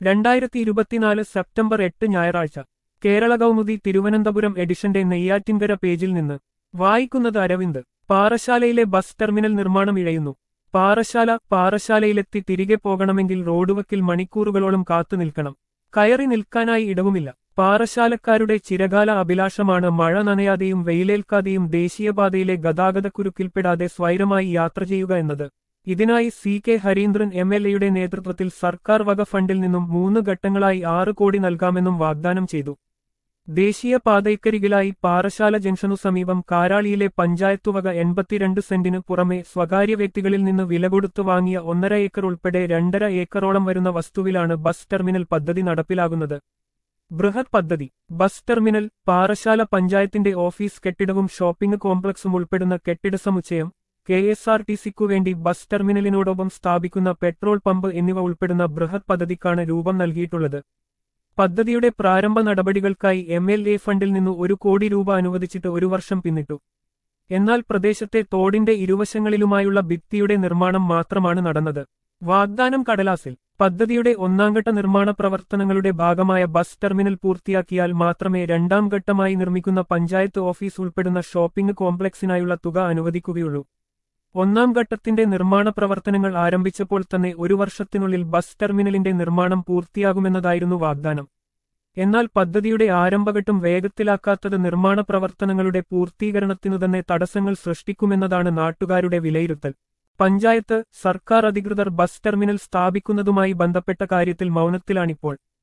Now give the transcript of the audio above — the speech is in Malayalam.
രണ്ടായിരത്തി ഇരുപത്തിനാല് സെപ്റ്റംബർ എട്ട് ഞായറാഴ്ച കേരള കൗമുദി തിരുവനന്തപുരം എഡിഷന്റെ നെയ്യാറ്റിൻകര പേജിൽ നിന്ന് വായിക്കുന്നത് അരവിന്ദ് പാറശാലയിലെ ബസ് ടെർമിനൽ നിർമ്മാണം ഇഴയുന്നു പാറശാല പാറശാലയിലെത്തി തിരികെ പോകണമെങ്കിൽ റോഡുവക്കിൽ മണിക്കൂറുകളോളം കാത്തു നിൽക്കണം കയറി നിൽക്കാനായി ഇടവുമില്ല പാറശാലക്കാരുടെ ചിരകാല അഭിലാഷമാണ് മഴ നനയാതെയും വെയിലേൽക്കാതെയും ദേശീയപാതയിലെ ഗതാഗതക്കുരുക്കിൽപ്പെടാതെ സ്വൈരമായി യാത്ര ചെയ്യുക എന്നത് ഇതിനായി C K Hareendran M L എയുടെ നേതൃത്വത്തിൽ സർക്കാർ വക ഫണ്ടിൽ നിന്നും മൂന്ന് ഘട്ടങ്ങളായി ആറ് കോടി നൽകാമെന്നും വാഗ്ദാനം ചെയ്തു ദേശീയപാതയ്ക്കരികിലായി പാറശാല ജംഗ്ഷനു സമീപം കാരാളിയിലെ പഞ്ചായത്തുവക എൺപത്തിരണ്ട് സെന്റിനു പുറമെ സ്വകാര്യ വ്യക്തികളിൽ നിന്ന് വില കൊടുത്തു വാങ്ങിയ ഒന്നര ഏക്കർ ഉൾപ്പെടെ രണ്ടര ഏക്കറോളം വരുന്ന വസ്തുവിലാണ് ബസ് ടെർമിനൽ പദ്ധതി നടപ്പിലാകുന്നത് ബൃഹത് പദ്ധതി ബസ് ടെർമിനൽ പാറശാല പഞ്ചായത്തിന്റെ ഓഫീസ് കെട്ടിടവും ഷോപ്പിംഗ് കോംപ്ലക്സും ഉൾപ്പെടുന്ന കെട്ടിട സമുച്ചയം കെ എസ് ആർ ടി സിക്കു വേണ്ടി ബസ് ടെർമിനലിനോടൊപ്പം സ്ഥാപിക്കുന്ന പെട്രോൾ പമ്പ് എന്നിവ ഉൾപ്പെടുന്ന ബൃഹത് പദ്ധതിക്കാണ് രൂപം നൽകിയിട്ടുള്ളത് പദ്ധതിയുടെ പ്രാരംഭ നടപടികൾക്കായി എം എൽ എ ഫണ്ടിൽ നിന്ന് ഒരു കോടി രൂപ അനുവദിച്ചിട്ട് ഒരു വർഷം പിന്നിട്ടു എന്നാൽ പ്രദേശത്തെ തോടിന്റെ ഇരുവശങ്ങളിലുമായുള്ള ഭിത്തിയുടെ നിർമ്മാണം മാത്രമാണ് നടന്നത് വാഗ്ദാനം കടലാസിൽ പദ്ധതിയുടെ ഒന്നാംഘട്ട നിർമ്മാണ പ്രവർത്തനങ്ങളുടെ ഭാഗമായ ബസ് ടെർമിനൽ പൂർത്തിയാക്കിയാൽ മാത്രമേ രണ്ടാം ഘട്ടമായി നിർമ്മിക്കുന്ന പഞ്ചായത്ത് ഓഫീസ് ഉൾപ്പെടുന്ന ഷോപ്പിംഗ് കോംപ്ലക്സിനായുള്ള തുക അനുവദിക്കുകയുള്ളൂ ഒന്നാം ഘട്ടത്തിന്റെ നിർമ്മാണ പ്രവർത്തനങ്ങൾ ആരംഭിച്ചപ്പോൾ തന്നെ ഒരു വർഷത്തിനുള്ളിൽ ബസ് ടെർമിനലിന്റെ നിർമ്മാണം പൂർത്തിയാകുമെന്നതായിരുന്നു വാഗ്ദാനം എന്നാൽ പദ്ധതിയുടെ ആരംഭഘട്ടം വേഗത്തിലാക്കാത്തത് നിർമ്മാണ പ്രവർത്തനങ്ങളുടെ പൂർത്തീകരണത്തിനു തന്നെ തടസ്സങ്ങൾ സൃഷ്ടിക്കുമെന്നതാണ് നാട്ടുകാരുടെ വിലയിരുത്തൽ പഞ്ചായത്ത് സർക്കാർ അധികൃതർ ബസ് ടെർമിനൽ സ്ഥാപിക്കുന്നതുമായി ബന്ധപ്പെട്ട കാര്യത്തിൽ മൗനത്തിലാണിപ്പോൾ